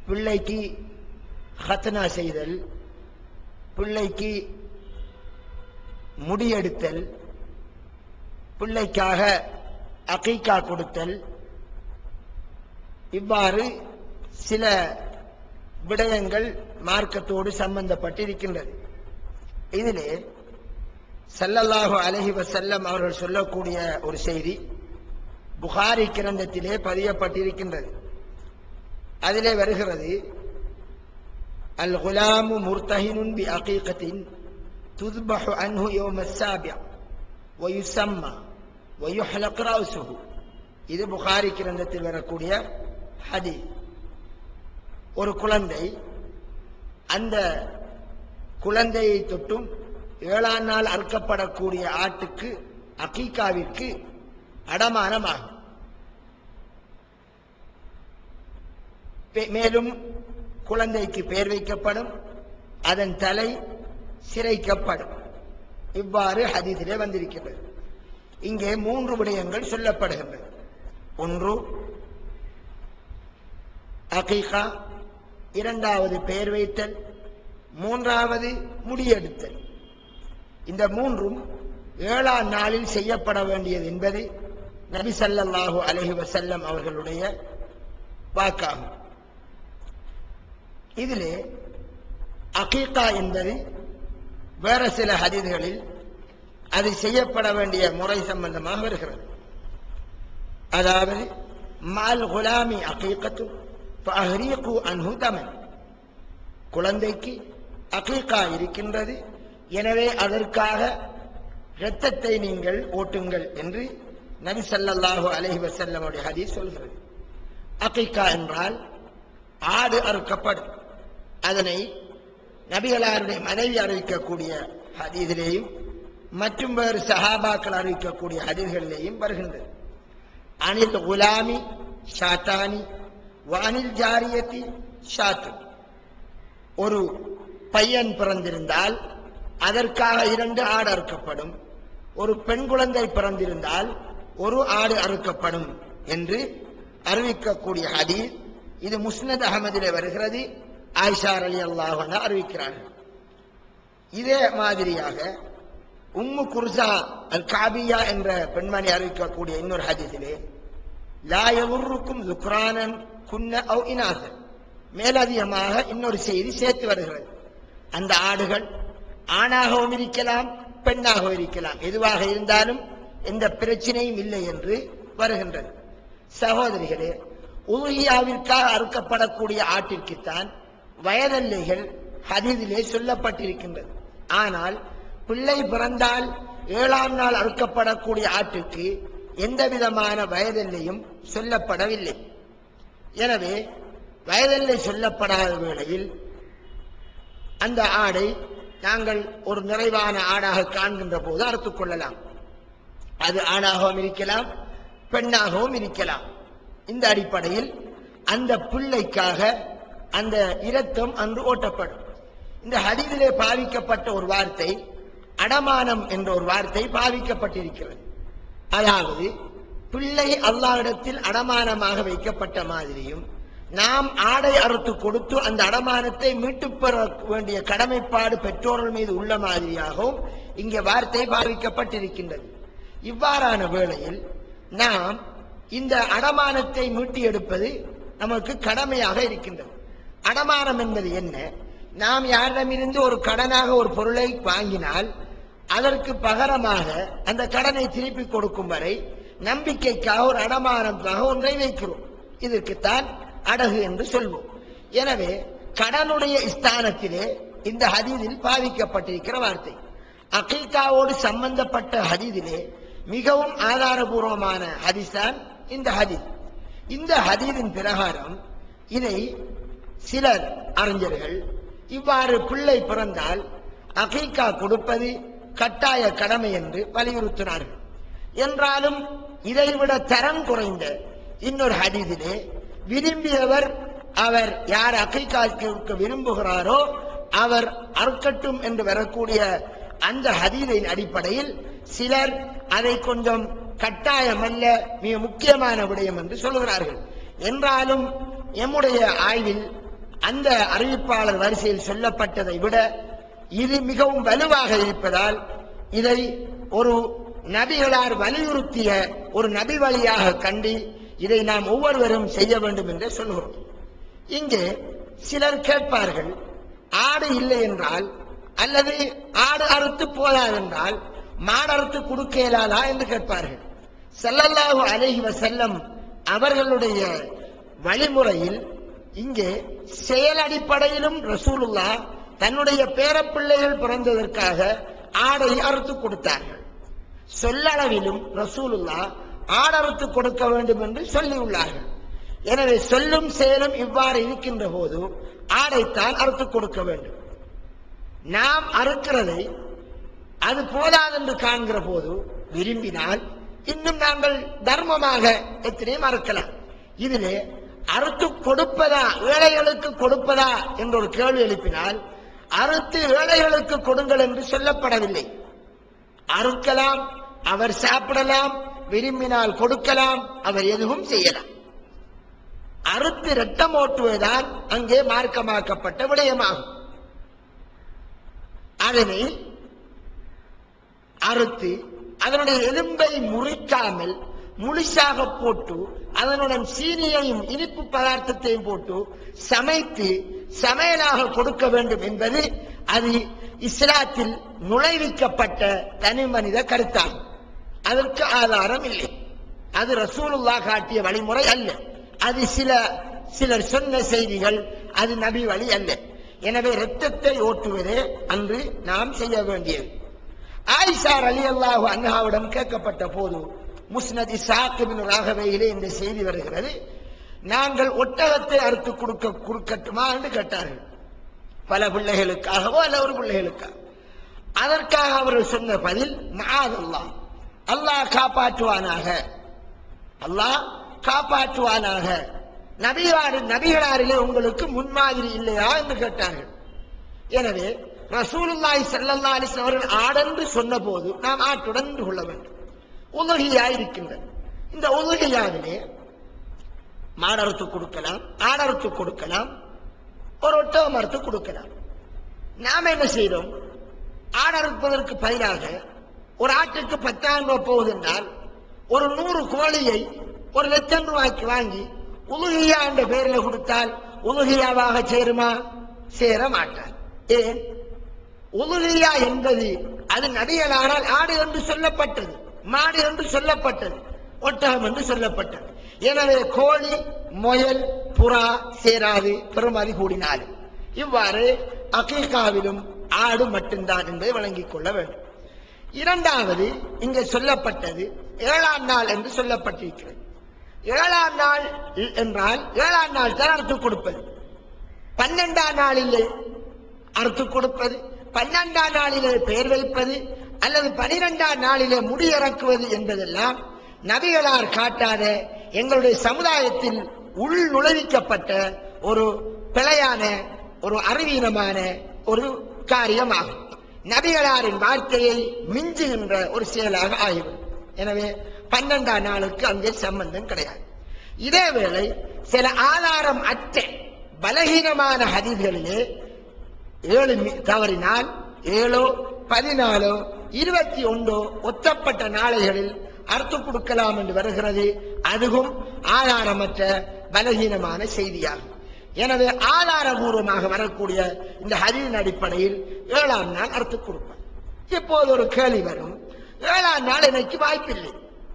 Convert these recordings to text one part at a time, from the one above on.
பிள்ளைக்கு ஹத்னா செய்தல் பிள்ளைக்கு முடியெடுத்தல் பிள்ளைக்காக அகைக்கா கொடுத்தல் இவ்வாறு சில விடயங்கள் மார்க்கத்தோடு சம்பந்தப்பட்டிருக்கின்றது இதிலே ஸல்லல்லாஹு அலைஹி வஸல்லம் அவர்கள் சொல்லக்கூடிய ஒரு செய்தி புகாரி கிரந்தத்திலே பதியப்பட்டிருக்கின்றது அதிலே வருகிறது அல் குலாமு முர்தஹினுன் பி அகீகத்தின் துத்பஹு அன்ஹு யௌம السابع ويسمى ويحلق رأسه இது புகாரி கிரந்தத்தில் வரக்கூடிய ஹதீஸ் ஒரு குழந்தை அந்த குழந்தையை தொட்டும் ஏழாம் நாள் அறுக்கப்படக்கூடிய ஆட்டுக்கு அகீகாவிற்கு அடமானமாகும் பெ- மேலும் குழந்தைக்கு பெயர் வைக்கப்படும் அதன் தலை சிரைக்கப்படும் இவ்வாறு ஹதீஸிலே வந்திருக்கிறது இங்கே மூன்று விடயங்கள் சொல்லப்படுகின்றன ஒன்று அகீகா இரண்டாவது பெயர் வைத்தல் மூன்றாவது முடியெடுத்தல் இந்த மூன்றும் ஏழாம் நாளில் செய்யப்பட வேண்டியது என்பது நபி ஸல்லல்லாஹு அலைஹி வஸல்லம் அவர்களுடைய வாக்காகும் இதிலே அகீகா என்பது வேற சில ஹதீதுகளில் அது செய்யப்பட வேண்டிய முறை சம்பந்தமாக வருகிறது அதாவது மால் குலாமி அகீகத்து ஃபஅஹ்ரீகு அன்ஹு தமன் குழந்தைக்கு அகீகா இருக்கின்றது எனவே அதற்காக இரத்தத்தை நீங்கள் ஓட்டுங்கள் என்று நபி ஸல்லல்லாஹு அலைஹி வஸல்லமுடைய ஹதீஸ் சொல்கிறது அகீகா என்றால் ஆடு அறுக்கப்படும் அதனை நபிகளாருடைய மனைவி அறிவிக்கக்கூடிய ஹதீதிலேயும் மற்றும் வேறு சஹாபாக்கள் அறிவிக்கக்கூடிய ஹதீஸ்களிலேயும் வருகின்றது அனில் குலாமி ஷாத்தானி வானில் ஜாரியத்தி ஷாத்து ஒரு பையன் பிறந்திருந்தால் அதற்காக இரண்டு ஆடு அறுக்கப்படும் ஒரு பெண் குழந்தை பிறந்திருந்தால் ஒரு ஆடு அறுக்கப்படும் என்று அறிவிக்கக்கூடிய ஹதீஸ் இது முஸ்னத் அகமதிலே வருகிறது ஆயிஷார் அலி அல்லாஹ் அறிவிக்கிறார்கள் இதே மாதிரியாக உம்மு குர்சா அல் காபியா என்ற பெண்மணி அறிவிக்கக்கூடிய இன்னொரு ஹதீஸிலே லா யதுர்ருக்கும் லுக்ரானன் குன்ன அவ் இனாசன் மேலதிகமாக இன்னொரு செய்தி சேர்த்து வருகிறது அந்த ஆடுகள் ஆணாகவும் இருக்கலாம் பெண்ணாகவும் இருக்கலாம் எதுவாக இருந்தாலும் எந்த பிரச்சனையும் இல்லை என்று வருகின்றது சகோதரிகளே உலகியாவிற்காக அறுக்கப்படக்கூடிய ஆட்டிற்குத்தான் வயதல்லைகள் ஹதீதிலே சொல்லப்பட்டிருக்கின்றது ஆனால் பிள்ளை பிறந்தால் ஏழாம் நாள் அறுக்கப்படக்கூடிய ஆட்டுக்கு எந்த விதமான வயதெல்லையும் சொல்லப்படவில்லை எனவே வயதெல்லை சொல்லப்படாத வேளையில் அந்த ஆடை நாங்கள் ஒரு நிறைவான ஆடாக காண்கின்ற போது அறுத்துக் கொள்ளலாம் அது ஆணாகவும் இருக்கலாம் பெண்ணாகவும் இருக்கலாம் இந்த அடிப்படையில் அந்த பிள்ளைக்காக அந்த இரத்தம் அன்று ஓட்டப்படும் இந்த ஹதீதிலே பாவிக்கப்பட்ட ஒரு வார்த்தை அடமானம் என்ற ஒரு வார்த்தை பாவிக்கப்பட்டிருக்கிறது அதாவது பிள்ளை அல்லாஹ்விடத்தில் அடமானமாக வைக்கப்பட்ட மாதிரியும் நாம் ஆடை அறுத்து கொடுத்து அந்த அடமானத்தை மீட்டுப் பெற வேண்டிய கடமைப்பாடு பெற்றோர்கள் மீது உள்ள மாதிரியாகவும் இங்கே வார்த்தை பாவிக்கப்பட்டிருக்கின்றது இவ்வாறான வேளையில் நாம் இந்த அடமானத்தை மீட்டி எடுப்பது நமக்கு கடமையாக இருக்கின்றது அடமானம் என்பது என்ன நாம் யாரிடமிருந்து ஒரு கடனாக ஒரு பொருளை வாங்கினால் அதற்கு பகரமாக அந்த கடனை திருப்பி கொடுக்கும் வரை நம்பிக்கைக்காக ஒரு அடமானத்தாக ஒன்றை வைக்கிறோம் இதற்குத்தான் அடகு என்று சொல்வோம் எனவே கடனுடைய ஸ்தானத்திலே இந்த ஹதீதில் பாவிக்கப்பட்டிருக்கிற வார்த்தை அகீகாவோடு சம்பந்தப்பட்ட ஹதீதிலே மிகவும் ஆதாரபூர்வமான ஹதீஸ் தான் இந்த ஹதீஸ் இந்த ஹதீதின் பிரகாரம் இதை சிலர் அறிஞர்கள் இவ்வாறு பிள்ளை பிறந்தால் அகீகா கொடுப்பது கட்டாய கடமை என்று வலியுறுத்தினார்கள் என்றாலும் இதைவிட தரம் குறைந்த இன்னொரு ஹதீதிலே விரும்பியவர் அவர் யார் அகைக்கா கேட்க விரும்புகிறாரோ அவர் அறுக்கட்டும் என்று வரக்கூடிய அந்த ஹதீதின் அடிப்படையில் சிலர் அதை கொஞ்சம் கட்டாயமல்ல மிக முக்கியமான விடயம் என்று சொல்கிறார்கள் என்றாலும் எம்முடைய ஆய்வில் அந்த அறிவிப்பாளர் வரிசையில் சொல்லப்பட்டதை விட இது மிகவும் வலுவாக இருப்பதால் இதை ஒரு நபிகளார் வலியுறுத்திய ஒரு நபி வழியாக கண்டு இதை நாம் ஒவ்வொருவரும் செய்ய வேண்டும் என்று சொல்கிறோம் இங்கே சிலர் கேட்பார்கள் ஆடு இல்லை என்றால் அல்லது ஆடு அறுத்து போதாதென்றால் மாடு அறுத்து கொடுக்க இயலாதா என்று கேட்பார்கள் ஸல்லல்லாஹு அலைஹி வஸல்லம் அவர்களுடைய வழிமுறையில் இங்கே செயல் அடிப்படையிலும் ரசூலுல்லா தன்னுடைய பேரப்பிள்ளைகள் பிறந்ததற்காக ஆடை அறுத்து கொடுத்தார்கள் சொல்லளவிலும் ரசூலுல்லா ஆடறுத்து கொடுக்க வேண்டும் என்று சொல்லியுள்ளார்கள் எனவே சொல்லும் செயலும் இவ்வாறு இருக்கின்ற போது ஆடைத்தான் அறுத்து கொடுக்க வேண்டும் நாம் அறுக்கிறதை அது போதாதென்று காண்கிற போது விரும்பினால் இன்னும் நாங்கள் தர்மமாக எத்தனையும் அறுக்கலாம் இதிலே அறுத்து கொடுப்பதா ஏழைகளுக்கு கொடுப்பதா என்ற ஒரு கேள்வி எழுப்பினால் அறுத்து ஏழைகளுக்கு கொடுங்கள் என்று சொல்லப்படவில்லை அறுக்கலாம் அவர் சாப்பிடலாம் விரும்பினால் கொடுக்கலாம் அவர் எதுவும் செய்யலாம் அறுத்து ரத்தம் ஓட்டுவதுதான் அங்கே மார்க்கமாக்கப்பட்ட விடயமாகும் அதனை அறுத்து அதனுடைய எலும்பை முறிக்காமல் முழுசாக போட்டு அதனுடன் சீனியையும் இனிப்பு பதார்த்தத்தையும் போட்டு சமைத்து சமையலாக கொடுக்க வேண்டும் என்பது அது இஸ்லாத்தில் நுழைவிக்கப்பட்ட தனி மனித கருத்தாகும் அதற்கு ஆதாரம் இல்லை அது ரசூலுல்லா காட்டிய வழிமுறை அல்ல அது சில சிலர் சொன்ன செய்திகள் அது நபி வழி அல்ல எனவே இரத்தத்தை ஓட்டுவதே அன்று நாம் செய்ய வேண்டியது ஆயிஷா அலி அல்லாஹு அன்ஹாவிடம் கேட்கப்பட்ட போது முஸ்னத் இசாக் பின் ராகவையிலே இந்த செய்தி வருகிறது நாங்கள் ஒட்டகத்தை அறுத்து கொடுக்க கொடுக்கட்டுமா என்று கேட்டார்கள் பல பிள்ளைகளுக்காகவோ அல்ல ஒரு பிள்ளைகளுக்காக அதற்காக அவர்கள் சொன்ன பதில் மகாதல்லாஹ் அல்லாஹ் காப்பாற்றுவானாக அல்லாஹ் காப்பாற்றுவானாக நபியாறு நபிகளாரிலே உங்களுக்கு முன்மாதிரி இல்லையா என்று கேட்டார்கள் எனவே ரசூலுல்லாஹி ஸல்லல்லாஹு அலைஹி வஸல்லம் அவர்கள் ஆடென்று சொன்னபோது நாம் ஆட்டுடன் நின்று கொள்ள வேண்டும் உலகியா இருக்கின்றது இந்த உலகியாவிலே மாடறுத்து கொடுக்கலாம் ஆடறுத்து கொடுக்கலாம் ஒரு ஒட்டக மறுத்து கொடுக்கலாம் நாம என்ன செய்யறோம் ஆடறுப்பதற்கு பதிலாக ஒரு ஆட்டுக்கு பத்தாயிரம் ரூபாய் போகுது என்றால் ஒரு நூறு கோழியை ஒரு லட்சம் ரூபாய்க்கு வாங்கி உலுகியா என்ற பெயரில் கொடுத்தால் உலுகியாவாக சேருமா சேர மாட்டார் ஏன் உலுகியா என்பது அது நடிகளானால் ஆடு என்று சொல்லப்பட்டது மாடு என்று சொல்லப்பட்டது ஒட்டகம் என்று சொல்லப்பட்டது எனவே கோழி முயல் புறா சேராது பெருமதி கூடினாலும் இவ்வாறு அகீகாவிலும் ஆடு மட்டும்தான் என்பதை விளங்கிக் கொள்ள வேண்டும் இரண்டாவது இங்கே சொல்லப்பட்டது ஏழாம் நாள் என்று சொல்லப்பட்டிருக்கிறது ஏழாம் நாள் என்றால் ஏழாம் நாள் தான் அறுத்து கொடுப்பது பன்னெண்டாம் நாளிலே அறுத்து கொடுப்பது பன்னெண்டாம் நாளிலே பெயர் வைப்பது அல்லது பனிரெண்டாம் நாளிலே முடியிறக்குவது என்பதெல்லாம் நபிகளார் காட்டாத எங்களுடைய சமுதாயத்தில் உள் நுழைவிக்கப்பட்ட ஒரு பிழையான ஒரு அறிவீனமான ஒரு காரியமாகும் நபிகளாரின் வார்த்தையை மிஞ்சுகின்ற ஒரு செயலாக ஆகிவிடும் எனவே பன்னெண்டாம் நாளுக்கு அங்கே சம்பந்தம் கிடையாது இதேவேளை சில ஆதாரம் அற்ற பலகீனமான ஹதீஸ்களிலே ஏழு மி- தவறினால் ஏழோ பதினாலோ இருபத்தி ஒன்றோ ஒத்தப்பட்ட நாளைகளில் அறுத்து கொடுக்கலாம் என்று வருகிறது அதுவும் ஆதாரமற்ற பலகீனமான செய்தியாகும் எனவே ஆதாரபூர்வமாக வரக்கூடிய இந்த ஹரியின் அடிப்படையில் ஏழாம் நாள் அறுத்து கொடுப்பார் இப்போது ஒரு கேள்வி வரும் ஏழாம் நாள் எனக்கு வாய்ப்பில்லை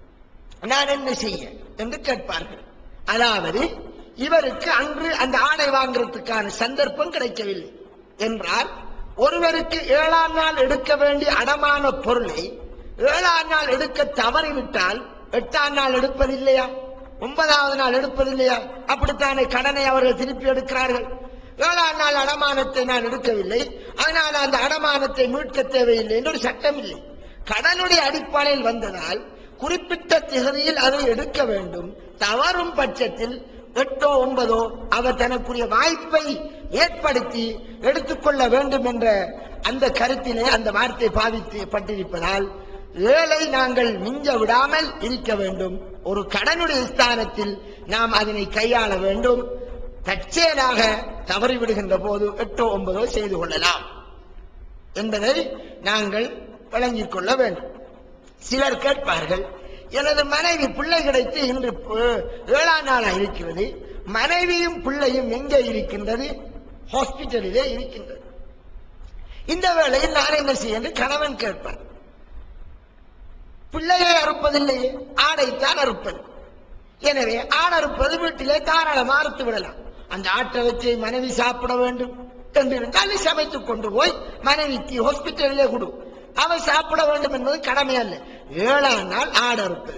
நான் என்ன செய்ய என்று கேட்பார்கள் அதாவது இவருக்கு அன்று அந்த ஆடை வாங்குறதுக்கான சந்தர்ப்பம் கிடைக்கவில்லை என்றால் ஒருவருக்கு ஏழாம் நாள் எடுக்க வேண்டிய அடமான பொருளை ஏழாம் நாள் எடுக்க தவறிவிட்டால் எட்டாம் நாள் எடுப்பதில்லையா ஒன்பதாவது நாள் எடுப்பதில்லையா அப்படித்தானே கடனை அவர்கள் திருப்பி எடுக்கிறார்கள் ஏழாம் நாள் அடமானத்தை நான் எடுக்கவில்லை அதனால் அந்த அடமானத்தை மீட்க தேவையில்லை என்று ஒரு சட்டம் இல்லை கடனுடைய அடிப்படையில் வந்ததால் குறிப்பிட்ட திகதியில் அதை எடுக்க வேண்டும் தவறும் பட்சத்தில் எட்டோ ஒன்பதோ அவர் தனக்குரிய வாய்ப்பை ஏற்படுத்தி எடுத்துக்கொள்ள வேண்டும் என்ற அந்த கருத்திலே அந்த வார்த்தை பாவித்து பட்டிருப்பதால் ஏழை நாங்கள் மிஞ்ச விடாமல் இருக்க வேண்டும் ஒரு கடனுடைய ஸ்தானத்தில் நாம் அதனை கையாள வேண்டும் தற்செயலாக தவறிவிடுகின்ற போது எட்டோ ஒன்பதோ செய்து கொள்ளலாம் என்பதை நாங்கள் வழங்கிக் கொள்ள வேண்டும் சிலர் கேட்பார்கள் எனது மனைவி பிள்ளை கிடைத்து இன்று பு- ஏழாம் நாளா இருக்கிறது மனைவியும் பிள்ளையும் எங்கே இருக்கின்றது ஹாஸ்பிட்டலிலே இருக்கின்றது இந்த வேளையில் நான் என்ன செய்ய என்று கணவன் கேட்பான் பிள்ளையை அறுப்பதில்லையே ஆடைத்தான் அறுப்பது எனவே ஆண் அறுப்பது வீட்டிலே தாராளமா அறுத்து விடலாம் அந்த ஆட்டை வச்சு மனைவி சாப்பிட வேண்டும் என்று இருந்தால் நீ சமைத்துக் கொண்டு போய் மனைவிக்கு ஹாஸ்பிட்டலிலே கொடு அவள் சாப்பிட வேண்டும் என்பது கடமை அல்ல ஏழாம் நாள் ஆடு அறுப்பது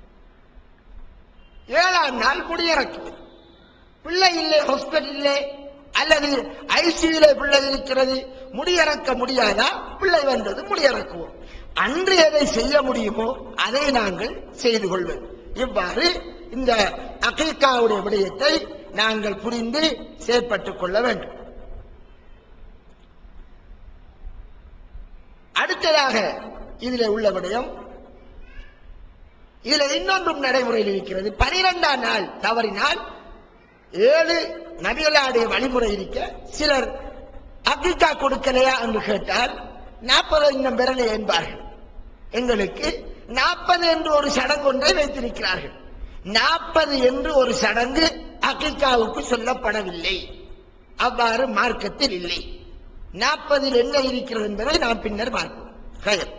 ஏழாம் நாள் குடியிறக்குவது பிள்ளை இல்லை ஹாஸ்பிட்டலிலே அல்லது ஐசியூல பிள்ளை இருக்கிறது முடியிறக்க முடியாதா பிள்ளை வந்தது முடியிறக்குவோம் அன்று எதை செய்ய முடியுமோ அதை நாங்கள் செய்து கொள்வோம் இவ்வாறு இந்த அகீக்காவுடைய விடயத்தை நாங்கள் புரிந்து செயற்பட்டுக் கொள்ள வேண்டும் அடுத்ததாக இதில் உள்ள விடயம் இதுல இன்னொன்றும் நடைமுறையில் இருக்கிறது பனிரெண்டாம் நாள் தவறினால் ஏழு நபிகளாடைய வழிமுறை இருக்க சிலர் அகிகா கொடுக்கலையா என்று கேட்டால் நாற்பது இன்னும் பெறலை என்பார்கள் எங்களுக்கு நாற்பது என்று ஒரு சடங்கு ஒன்றை வைத்திருக்கிறார்கள் நாற்பது என்று ஒரு சடங்கு அகிகாவுக்கு சொல்லப்படவில்லை அவ்வாறு மார்க்கத்தில் இல்லை நாற்பதில் என்ன இருக்கிறது என்பதை நாம் பின்னர் பார்ப்போம் கயர்